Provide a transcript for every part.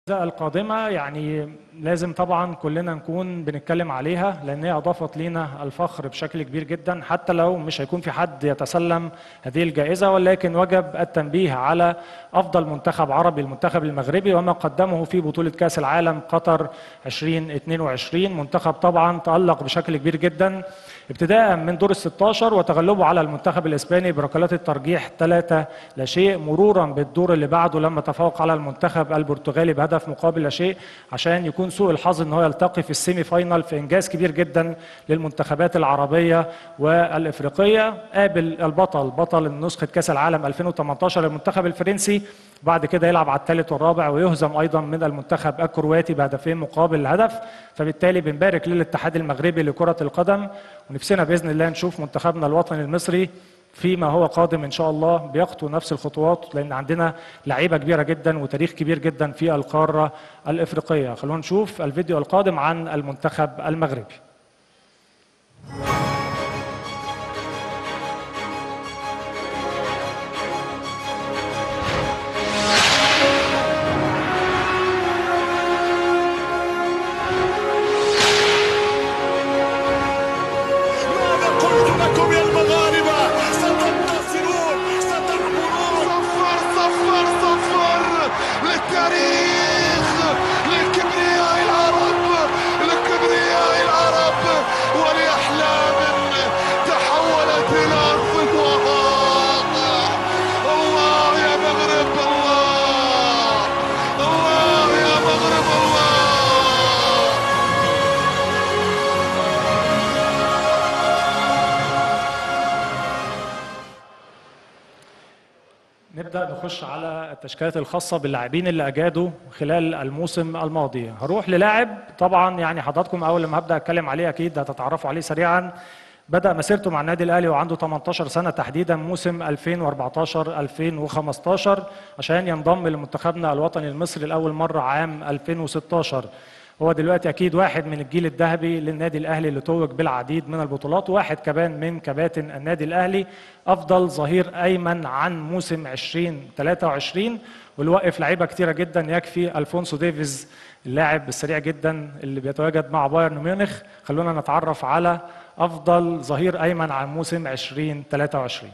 القادمة يعني لازم طبعا كلنا نكون بنتكلم عليها لأن هي أضافت لنا الفخر بشكل كبير جدا حتى لو مش هيكون في حد يتسلم هذه الجائزة ولكن وجب التنبيه على أفضل منتخب عربي المنتخب المغربي وما قدمه في بطولة كأس العالم قطر 2022 منتخب طبعا تألق بشكل كبير جدا ابتداء من دور ال 16 وتغلبه على المنتخب الاسباني بركلات الترجيح 3 لا شيء مرورا بالدور اللي بعده لما تفوق على المنتخب البرتغالي بهدف مقابل لا شيء عشان يكون سوء الحظ ان هو يلتقي في السيمي فاينال في انجاز كبير جدا للمنتخبات العربيه والافريقيه قابل البطل بطل نسخه كاس العالم 2018 المنتخب الفرنسي بعد كده يلعب على الثالث والرابع ويهزم ايضا من المنتخب الكرواتي بهدفين مقابل الهدف فبالتالي بنبارك للاتحاد المغربي لكره القدم ونفسنا باذن الله نشوف منتخبنا الوطني المصري فيما هو قادم ان شاء الله بيخطو نفس الخطوات لان عندنا لعيبه كبيره جدا وتاريخ كبير جدا في القاره الافريقيه خلونا نشوف الفيديو القادم عن المنتخب المغربي ماذا قلت لكم يا المغاربة ستنتصرون ستعبرون صفر صفر صفر للتاريخ لكبرياء العرب لكبرياء العرب ولأحلام تحولت إلى صفوات الله يا مغرب الله الله يا مغرب الله نبدا نخش على التشكيلات الخاصه باللاعبين اللي اجادوا خلال الموسم الماضي هروح للاعب طبعا يعني حضراتكم اول لما هبدا اتكلم عليه اكيد هتتعرفوا عليه سريعا بدا مسيرته مع النادي الاهلي وعنده 18 سنه تحديدا موسم 2014 2015 عشان ينضم لمنتخبنا الوطني المصري لاول مره عام 2016 هو دلوقتي اكيد واحد من الجيل الذهبي للنادي الاهلي اللي توج بالعديد من البطولات وواحد كمان من كباتن النادي الاهلي افضل ظهير ايمن عن موسم 2023 واللي وقف لعيبه كتيره جدا يكفي الفونسو ديفيز اللاعب السريع جدا اللي بيتواجد مع بايرن ميونخ خلونا نتعرف على افضل ظهير ايمن عن موسم 2023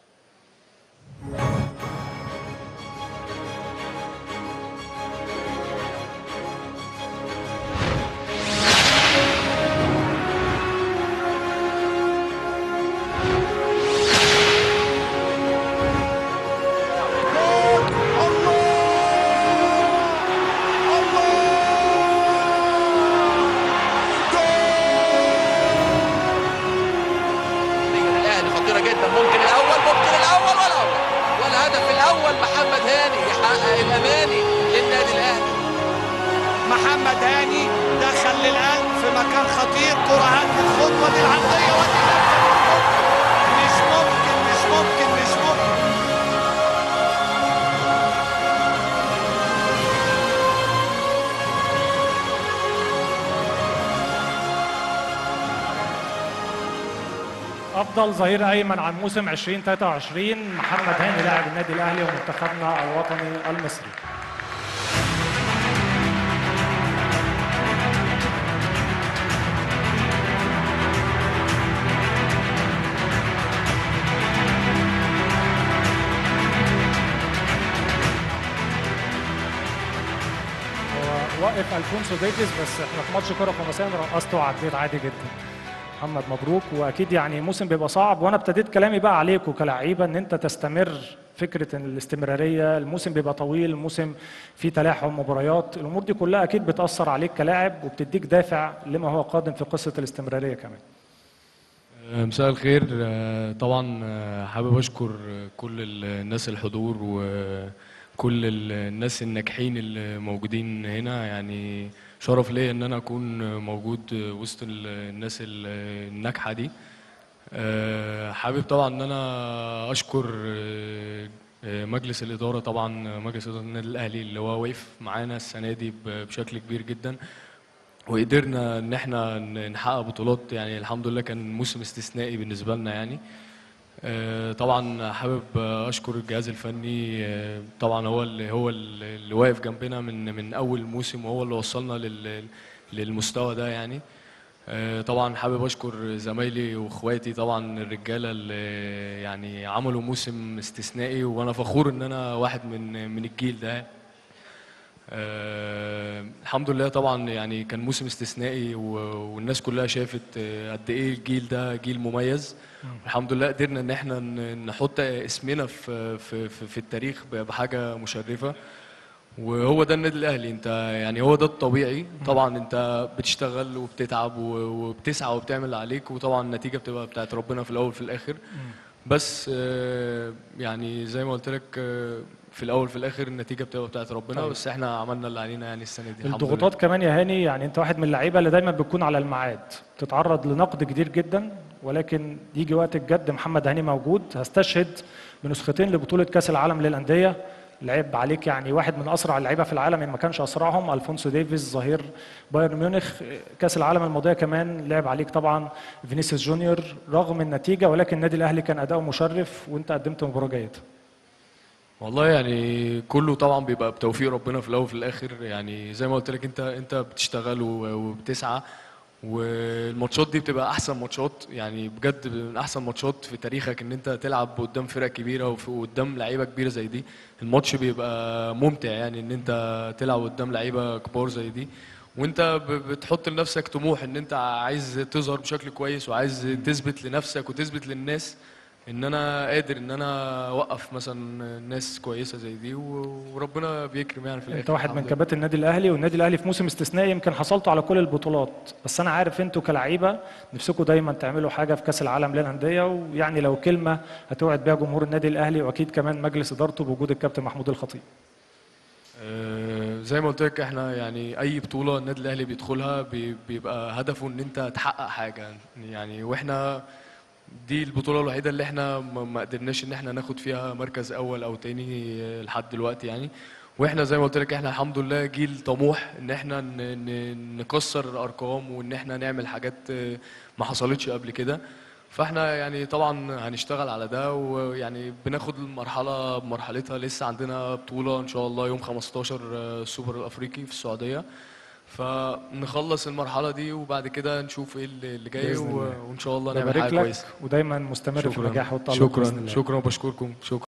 نتيجة الأهلي خطيرة جدا ممكن الأول ممكن الأول والأول والهدف الأول محمد هاني يحقق الأماني للنادي الأهلي محمد هاني دخل للقلب في مكان خطير كرة هات الخطوة دي العرضية ودي مش ممكن مش ممكن مش ممكن افضل ظهير ايمن عن موسم 2023 محمد هاني لاعب النادي الاهلي ومنتخبنا الوطني المصري هو وقف الفونسو ديفيز بس احنا في ماتش كره خماسيه أنا رقصته وعديت عادي جدا محمد مبروك واكيد يعني موسم بيبقى صعب وانا ابتديت كلامي بقى عليكم كلاعيبه ان انت تستمر فكره إن الاستمراريه الموسم بيبقى طويل الموسم فيه تلاحم مباريات الامور دي كلها اكيد بتاثر عليك كلاعب وبتديك دافع لما هو قادم في قصه الاستمراريه كمان آه، مساء الخير آه، طبعا آه، حابب اشكر آه، كل الناس الحضور وكل الناس الناجحين اللي موجودين هنا يعني شرف ليا ان انا اكون موجود وسط الناس الناجحه دي آه، حابب طبعا ان انا اشكر آه، آه، مجلس الاداره طبعا مجلس اداره النادي الاهلي اللي هو واقف معانا السنه دي ب- بشكل كبير جدا وقدرنا ان احنا ن- نحقق بطولات يعني الحمد لله كان موسم استثنائي بالنسبه لنا يعني آه، طبعا حابب آه، اشكر الجهاز الفني آه، طبعا هو اللي هو اللي اللي واقف جنبنا من من اول موسم وهو اللي وصلنا لل للمستوى ده يعني آه، طبعا حابب اشكر زمايلي واخواتي طبعا الرجاله اللي يعني عملوا موسم استثنائي وانا فخور ان انا واحد من من الجيل ده آه، الحمد لله طبعا يعني كان موسم استثنائي و- والناس كلها شافت آه، قد ايه الجيل ده جيل مميز الحمد لله قدرنا ان احنا ن- نحط اسمنا في في في, في التاريخ ب- بحاجه مشرفه وهو ده النادي الاهلي انت يعني هو ده الطبيعي طبعا انت بتشتغل وبتتعب و- وبتسعى وبتعمل اللي عليك وطبعا النتيجه بتبقى بتاعت ربنا في الاول وفي الاخر بس آه، يعني زي ما قلت لك آه، في الاول في الاخر النتيجه بتبقى بتاعت ربنا طيب. بس احنا عملنا اللي علينا يعني السنه دي الحمد لله الضغوطات كمان يا هاني يعني انت واحد من اللعيبه اللي دايما بتكون على الميعاد تتعرض لنقد كتير جدا ولكن يجي وقت الجد محمد هاني موجود هستشهد بنسختين لبطوله كاس العالم للانديه لعب عليك يعني واحد من اسرع اللعيبه في العالم ان ما كانش اسرعهم الفونسو ديفيز ظهير بايرن ميونخ كاس العالم الماضيه كمان لعب عليك طبعا فينيسيوس جونيور رغم النتيجه ولكن النادي الاهلي كان اداؤه مشرف وانت قدمت مباراه جيده والله يعني كله طبعا بيبقى بتوفيق ربنا في الاول وفي الاخر يعني زي ما قلت لك انت انت بتشتغل و- وبتسعى والماتشات دي بتبقى احسن ماتشات يعني بجد من احسن ماتشات في تاريخك ان انت تلعب قدام فرق كبيره وقدام لعيبه كبيره زي دي الماتش بيبقى ممتع يعني ان انت تلعب قدام لعيبه كبار زي دي وانت ب- بتحط لنفسك طموح ان انت عايز تظهر بشكل كويس وعايز تثبت لنفسك وتثبت للناس ان انا قادر ان انا اوقف مثلا ناس كويسه زي دي و- وربنا بيكرم يعني في الاخر انت واحد من الحمد لله. كباتن النادي الاهلي والنادي الاهلي في موسم استثنائي يمكن حصلتوا على كل البطولات بس انا عارف انتوا كلعيبه نفسكم دايما تعملوا حاجه في كاس العالم للانديه ويعني لو كلمه هتوعد بيها جمهور النادي الاهلي واكيد كمان مجلس ادارته بوجود الكابتن محمود الخطيب آه، زي ما قلت لك احنا يعني اي بطوله النادي الاهلي بيدخلها بي- بيبقى هدفه ان انت تحقق حاجه يعني واحنا دي البطوله الوحيده اللي احنا ما ما قدرناش ان احنا ناخد فيها مركز اول او تاني آه، لحد دلوقتي يعني واحنا زي ما قلت لك احنا الحمد لله جيل طموح ان احنا ن- ن- نكسر الارقام وان احنا نعمل حاجات آه، ما حصلتش قبل كده فاحنا يعني طبعا هنشتغل على ده ويعني بناخد المرحله بمرحلتها لسه عندنا بطوله ان شاء الله يوم 15 آه، السوبر الافريقي في السعوديه فنخلص المرحله دي وبعد كده نشوف ايه اللي اللي جاي بإذن و- الله. وان شاء الله نعمل ببارك حاجه لك كويسه ودايما مستمر في شكرا النجاح والتألق بإذن شكرا الله. شكرا وبشكركم شكرا